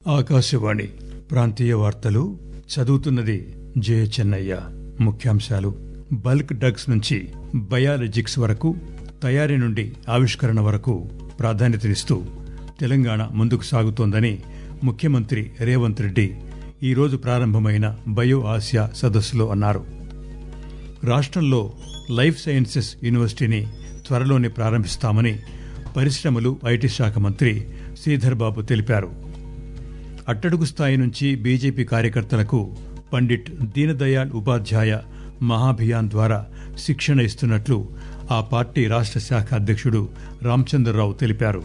ఆకాశవాణి ప్రాంతీయ వార్తలు చదువుతున్నది జే చెన్నయ్య ముఖ్యాంశాలు బల్క్ డ్రగ్స్ నుంచి బయాలజిక్స్ వరకు తయారీ నుండి ఆవిష్కరణ వరకు ప్రాధాన్యతనిస్తూ తెలంగాణ ముందుకు సాగుతోందని ముఖ్యమంత్రి రేవంత్ రెడ్డి ఈరోజు ప్రారంభమైన బయో ఆసియా సదస్సులో అన్నారు రాష్ట్రంలో లైఫ్ సైన్సెస్ యూనివర్సిటీని త్వరలోనే ప్రారంభిస్తామని పరిశ్రమలు ఐటీ శాఖ మంత్రి శ్రీధర్ బాబు తెలిపారు అట్టడుగు స్థాయి నుంచి బీజేపీ కార్యకర్తలకు పండిట్ దీనదయాళ్ ఉపాధ్యాయ మహాభియాన్ ద్వారా శిక్షణ ఇస్తున్నట్లు ఆ పార్టీ రాష్ట్ర శాఖ అధ్యక్షుడు రామచంద్రరావు తెలిపారు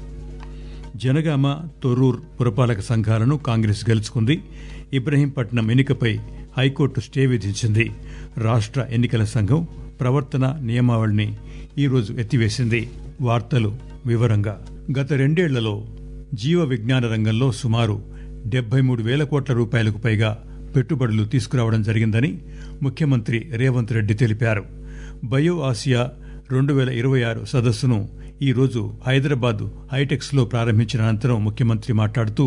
జనగామ తొర్రూర్ పురపాలక సంఘాలను కాంగ్రెస్ గెలుచుకుంది ఇబ్రహీంపట్నం ఎన్నికపై హైకోర్టు స్టే విధించింది రాష్ట్ర ఎన్నికల సంఘం ప్రవర్తన నియమావళిని ఈరోజు ఎత్తివేసింది వార్తలు వివరంగా గత రెండేళ్లలో జీవ విజ్ఞాన రంగంలో సుమారు డెబ్బై మూడు వేల కోట్ల రూపాయలకు పైగా పెట్టుబడులు తీసుకురావడం జరిగిందని ముఖ్యమంత్రి రేవంత్ రెడ్డి తెలిపారు బయో ఆసియా రెండు వేల ఇరవై ఆరు సదస్సును ఈరోజు హైదరాబాద్ హైటెక్స్ లో ప్రారంభించిన అనంతరం ముఖ్యమంత్రి మాట్లాడుతూ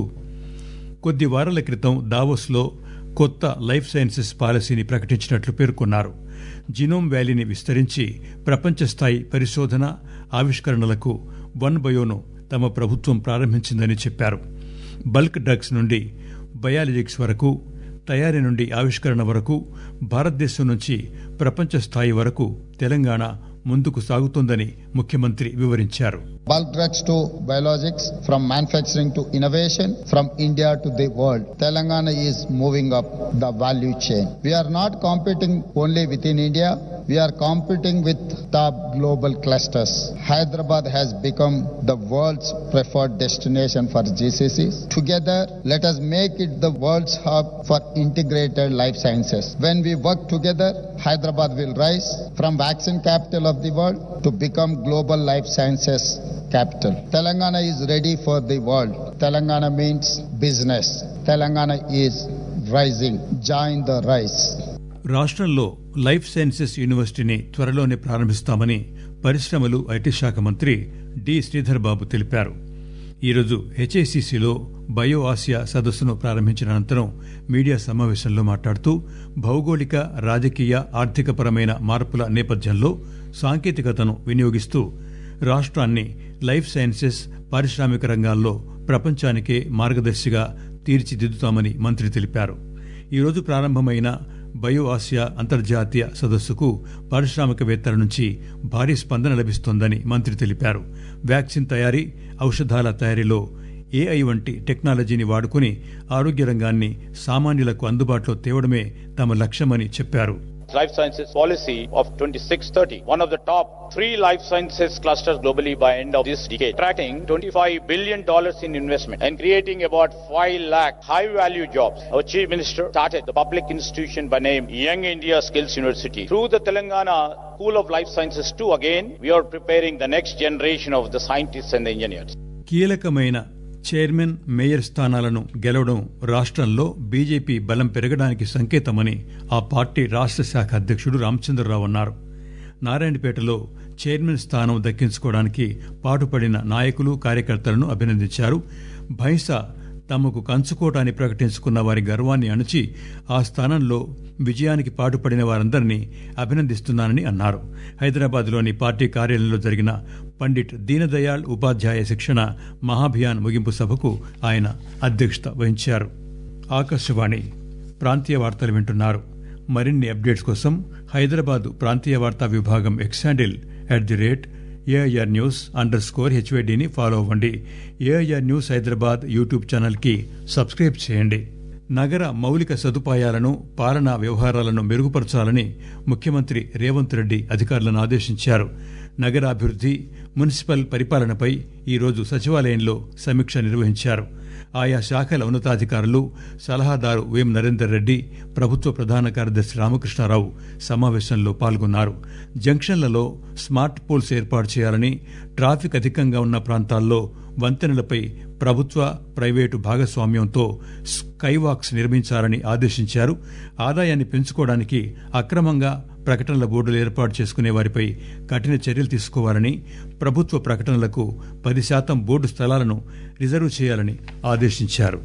కొద్ది వారాల క్రితం దావోస్లో కొత్త లైఫ్ సైన్సెస్ పాలసీని ప్రకటించినట్లు పేర్కొన్నారు జినోమ్ వ్యాలీని విస్తరించి ప్రపంచ స్థాయి పరిశోధన ఆవిష్కరణలకు వన్ బయోను తమ ప్రభుత్వం ప్రారంభించిందని చెప్పారు బల్క్ డ్రగ్స్ నుండి బయాలజిక్స్ వరకు తయారీ నుండి ఆవిష్కరణ వరకు భారతదేశం నుంచి ప్రపంచ స్థాయి వరకు తెలంగాణ ముందుకు సాగుతోందని ముఖ్యమంత్రి వివరించారు Bulk drugs to biologics, from manufacturing to innovation, from India to the world. Telangana is moving up the value chain. We are not competing only within India, we are competing with top global clusters. Hyderabad has become the world's preferred destination for GCCs. Together, let us make it the world's hub for integrated life sciences. When we work together, Hyderabad will rise from vaccine capital of the world to become global life sciences capital. Telangana is ready for the world. Telangana means business. Telangana is rising. Join the rise. రాష్ట్రంలో life sciences యూనివర్సిటీని త్వరలోనే ప్రారంభిస్తామని పరిశ్రమలు IT శాఖ మంత్రి D Sridhar బాబు తెలిపారు ఈరోజు హెచ్ఐసిసిలో bio Asia సదస్సును ప్రారంభించిన అనంతరం మీడియా సమావేశంలో మాట్లాడుతూ భౌగోళిక రాజకీయ ఆర్థికపరమైన మార్పుల నేపథ్యంలో సాంకేతికతను వినియోగిస్తూ రాష్ట్రాన్ని లైఫ్ సైన్సెస్ పారిశ్రామిక రంగాల్లో ప్రపంచానికే మార్గదర్శిగా తీర్చిదిద్దుతామని మంత్రి తెలిపారు ఈరోజు ప్రారంభమైన బయో ఆసియా అంతర్జాతీయ సదస్సుకు పారిశ్రామికవేత్తల నుంచి భారీ స్పందన లభిస్తోందని మంత్రి తెలిపారు వ్యాక్సిన్ తయారీ ఔషధాల తయారీలో ఏఐ వంటి టెక్నాలజీని వాడుకుని ఆరోగ్య రంగాన్ని సామాన్యులకు అందుబాటులో తేవడమే తమ లక్ష్యమని చెప్పారు life sciences policy of 2630, one of the top three life sciences clusters globally by end of this decade, attracting 25 billion dollars in investment and creating about 5 lakh high value jobs. Our chief minister started the public institution by name Young India Skills University. Through the Telangana School of Life Sciences too, again, we are preparing the next generation of the scientists and the engineers. కీలకమైన chairman mayor స్థానాలను గెలవడం రాష్ట్రంలో BJP బలం పెరగడానికి సంకేతమని ఆ party రాష్ట్ర శాఖ అధ్యక్షుడు రామచంద్రరావు అన్నారు నారాయణపేటలో చైర్మన్ స్థానం దక్కించుకోవడానికి పాటుపడిన నాయకులు కార్యకర్తలను అభినందించారు భైంసా తమకు కంచుకోటాన్ని ప్రకటించుకున్న వారి గర్వాన్ని అణచి ఆ స్థానంలో విజయానికి పాటుపడిన వారందరినీ అభినందిస్తున్నానని అన్నారు హైదరాబాద్లోని పార్టీ కార్యాలయంలో జరిగిన పండిట్ దీనదయాళ్ ఉపాధ్యాయ శిక్షణ మహాభియాన్ ముగింపు సభకు ఆయన అధ్యక్షత వహించారు ఆకాశవాణి ప్రాంతీయ వార్తలు వింటున్నారు మరిన్ని అప్డేట్స్ కోసం హైదరాబాద్ ప్రాంతీయ వార్తా విభాగం X handle at the rate AIR news underscore స్కోర్ హెచ్వైడిని ఫాలో అవ్వండి ఏఐఆర్ న్యూస్ హైదరాబాద్ యూట్యూబ్ ఛానల్కి సబ్స్క్రైబ్ చేయండి నగర మౌలిక సదుపాయాలను పాలనా వ్యవహారాలను మెరుగుపరచాలని ముఖ్యమంత్రి రేవంత్ రెడ్డి అధికారులను ఆదేశించారు నగరాభివృద్ది మున్సిపల్ పరిపాలనపై ఈరోజు సచివాలయంలో సమీక్ష నిర్వహించారు ఆయా శాఖల ఉన్నతాధికారులు సలహాదారు వేం నరేందర్ రెడ్డి ప్రభుత్వ ప్రధాన కార్యదర్శి రామకృష్ణారావు సమావేశంలో పాల్గొన్నారు జంక్షన్లలో స్మార్ట్ పోల్స్ ఏర్పాటు చేయాలని ట్రాఫిక్ అధికంగా ఉన్న ప్రాంతాల్లో వంతెనలపై ప్రభుత్వ ప్రైవేటు భాగస్వామ్యంతో స్కైవాక్స్ నిర్మించాలని ఆదేశించారు ఆదాయాన్ని పెంచుకోవడానికి అక్రమంగా ప్రకటనల బోర్డులు ఏర్పాటు చేసుకునే వారిపై కఠిన చర్యలు తీసుకోవాలని ప్రభుత్వ ప్రకటనలకు పది శాతం బోర్డు స్థలాలను రిజర్వ్ చేయాలని ఆదేశించారు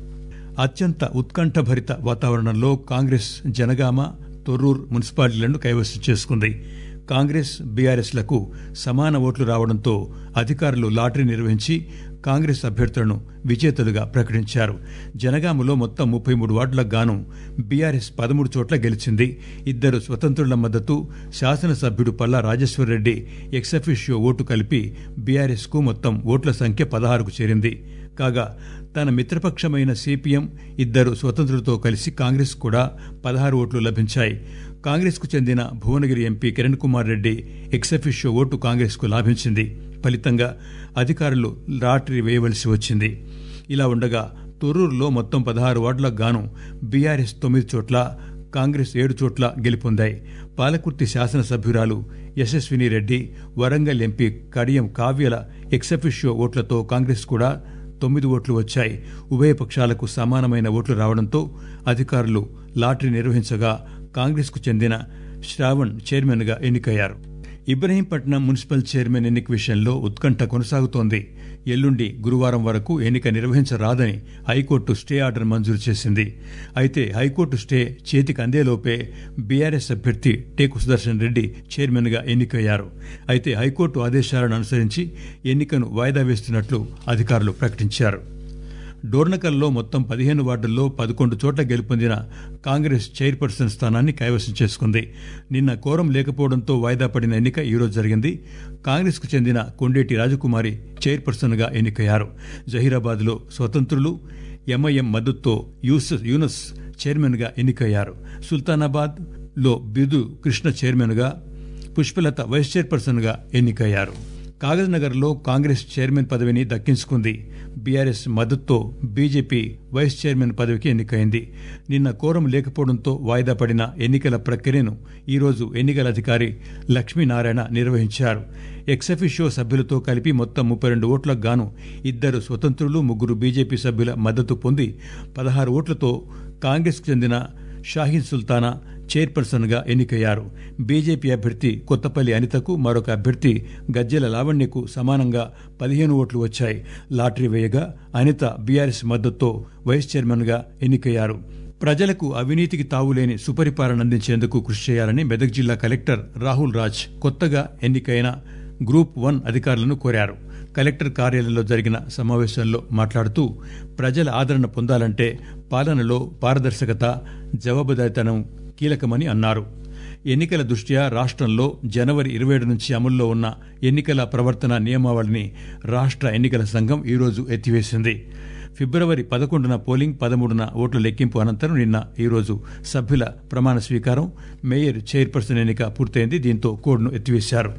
అత్యంత ఉత్కంఠభరిత వాతావరణంలో కాంగ్రెస్ జనగామ తొర్రూర్ మున్సిపాలిటీలను కైవసం చేసుకుంది కాంగ్రెస్ బీఆర్ఎస్లకు సమాన ఓట్లు రావడంతో అధికారులు లాటరీ నిర్వహించి కాంగ్రెస్ అభ్యర్థులను విజేతలుగా ప్రకటించారు జనగామలో మొత్తం ముప్పై మూడు వార్డులకు గాను బీఆర్ఎస్ పదమూడు చోట్ల గెలిచింది ఇద్దరు స్వతంత్రుల మద్దతు శాసనసభ్యుడు పల్లా రాజేశ్వరరెడ్డి ఎక్సఫిషియో ఓటు కలిపి బీఆర్ఎస్ కు మొత్తం ఓట్ల సంఖ్య పదహారుకు చేరింది కాగా తన మిత్రపక్షమైన సిపిఎం ఇద్దరు స్వతంత్రులతో కలిసి కాంగ్రెస్ కూడా పదహారు ఓట్లు లభించాయి కాంగ్రెస్ కు చెందిన Bhuvanagiri MP Kiran Kumar Reddy ex officio vote Congress కు లాభించింది ఫలితంగా అధికారులు లాటరీ వేయవలసి వచ్చింది ఇలా ఉండగా తొర్రూరులో మొత్తం పదహారు వార్డులకు గాను బీఆర్ఎస్ తొమ్మిది చోట్ల కాంగ్రెస్ ఏడు చోట్ల గెలుపొందాయి పాలకుర్తి శాసనసభ్యురాలు యశస్విని రెడ్డి వరంగల్ ఎంపీ కడియం కావ్యల ఎక్సఫిషియో ఓట్లతో కాంగ్రెస్ కూడా తొమ్మిది ఓట్లు వచ్చాయి ఉభయ పక్షాలకు సమానమైన ఓట్లు రావడంతో అధికారులు లాటరీ నిర్వహించగా కాంగ్రెస్ కు చెందిన శ్రావణ్ చైర్మన్ గా ఎన్నికయ్యారు ఇబ్రహీంపట్నం మున్సిపల్ చైర్మన్ ఎన్నిక విషయంలో ఉత్కంఠ కొనసాగుతోంది ఎల్లుండి గురువారం వరకు ఎన్నిక నిర్వహించరాదని హైకోర్టు స్టే ఆర్డర్ మంజూరు చేసింది అయితే హైకోర్టు స్టే చేతికి అందేలోపే బీఆర్ఎస్ అభ్యర్థి టేకు సుదర్శన్ రెడ్డి చైర్మన్ గా ఎన్నికయ్యారు అయితే హైకోర్టు ఆదేశాలను అనుసరించి ఎన్నికను వాయిదా వేస్తున్నట్లు అధికారులు ప్రకటించారు డోర్నకల్లో మొత్తం పదిహేను వార్డుల్లో పదకొండు చోట్ల గెలుపొందిన కాంగ్రెస్ చైర్పర్సన్ స్థానాన్ని కైవసం చేసుకుంది నిన్న కోరం లేకపోవడంతో వాయిదా పడిన ఎన్నిక ఈరోజు జరిగింది కాంగ్రెస్ కు చెందిన కొండేటి రాజకుమారి చైర్పర్సన్ గా ఎన్నికయ్యారు జహీరాబాద్ లో స్వతంత్రులు ఎంఐఎం మద్దతుతో యూసస్ యూనస్ చైర్మన్ గా ఎన్నికయ్యారు సుల్తానాబాద్ లో బిదు కృష్ణ చైర్మన్ గా పుష్పలత వైస్ చైర్పర్సన్ గా ఎన్నికయ్యారు కాగజ్నగర్ లో కాంగ్రెస్ చైర్మన్ పదవిని దక్కించుకుంది బీఆర్ఎస్ మద్దతుతో బీజేపీ వైస్ చైర్మన్ పదవికి ఎన్నికైంది నిన్న కోరం లేకపోవడంతో వాయిదా పడిన ఎన్నికల ప్రక్రియను ఈరోజు ఎన్నికల అధికారి లక్ష్మీనారాయణ నిర్వహించారు ఎక్సఫిషియో సభ్యులతో కలిపి మొత్తం ముప్పై రెండు ఓట్లకు గాను ఇద్దరు స్వతంత్రులు ముగ్గురు బీజేపీ సభ్యుల మద్దతు పొంది పదహారు ఓట్లతో కాంగ్రెస్కు చెందిన షాహీన్ సుల్తానా చైర్పర్సన్ గా ఎన్నికయ్యారు బీజేపీ అభ్యర్థి కొత్తపల్లి అనితకు మరొక అభ్యర్థి గజ్జెల లావణ్యకు సమానంగా పదిహేను ఓట్లు వచ్చాయి లాటరీ వేయగా అనిత బీఆర్ఎస్ మద్దతుతో వైస్ చైర్మన్ గా ఎన్నికయ్యారు ప్రజలకు అవినీతికి తావులేని సుపరిపాలన అందించేందుకు కృషి చేయాలని మెదక్ జిల్లా కలెక్టర్ రాహుల్ రాజ్ కొత్తగా ఎన్నికైన గ్రూప్ వన్ అధికారులను కోరారు కలెక్టర్ కార్యాలయంలో జరిగిన సమావేశంలో మాట్లాడుతూ ప్రజల ఆదరణ పొందాలంటే పాలనలో పారదర్శకత జవాబుదారితనం కీలకమని అన్నారు ఎన్నికల దృష్ట్యా రాష్ట్రంలో జనవరి ఇరవై ఏడు నుంచి అమల్లో ఉన్న ఎన్నికల ప్రవర్తన నియమావళిని రాష్ట్ర ఎన్నికల సంఘం ఈరోజు ఎత్తివేసింది ఫిబ్రవరి పదకొండున పోలింగ్ పదమూడున ఓట్ల లెక్కింపు అనంతరం నిన్న ఈరోజు సభ్యుల ప్రమాణ స్వీకారం మేయర్ చైర్పర్సన్ ఎన్నిక పూర్తయింది దీంతో కోడ్ను ఎత్తివేశారు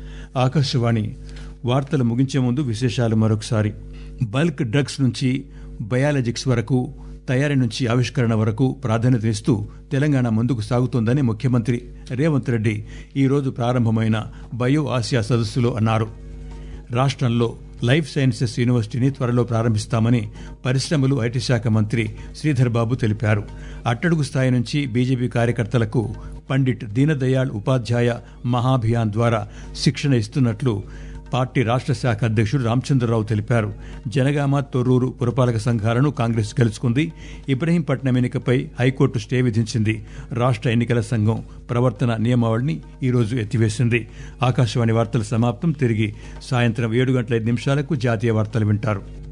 ఆకాశవాణి వార్తలు ముగించే ముందు విశేషాలు మరొకసారి బల్క్ డ్రగ్స్ నుంచి బయాలజిక్స్ వరకు తయారీ నుంచి ఆవిష్కరణ వరకు ప్రాధాన్యతనిస్తూ తెలంగాణ ముందుకు సాగుతోందని ముఖ్యమంత్రి రేవంత్ రెడ్డి ఈరోజు ప్రారంభమైన బయో ఆసియా సదస్సులో అన్నారు రాష్ట్రంలో లైఫ్ సైన్సెస్ యూనివర్సిటీని త్వరలో ప్రారంభిస్తామని పరిశ్రమలు ఐటీ శాఖ మంత్రి శ్రీధర్ బాబు తెలిపారు అట్టడుగు స్థాయి నుంచి బీజేపీ కార్యకర్తలకు పండిట్ దీనదయాళ్ ఉపాధ్యాయ మహాభియాన్ ద్వారా శిక్షణ ఇస్తున్నట్లు పార్టీ రాష్ట్ర శాఖ అధ్యక్షుడు రామచంద్రరావు తెలిపారు జనగామ తొర్రూరు పురపాలక సంఘాలను కాంగ్రెస్ గెలుచుకుంది ఇబ్రహీంపట్నం ఎన్నికపై హైకోర్టు స్టే విధించింది రాష్ట్ర ఎన్నికల సంఘం ప్రవర్తన నియమావళిని ఈరోజు ఎత్తివేసింది ఆకాశవాణి వార్తల సమాప్తం తిరిగి సాయంత్రం ఏడు గంటల ఐదు నిమిషాలకు జాతీయ వార్తలు వింటారు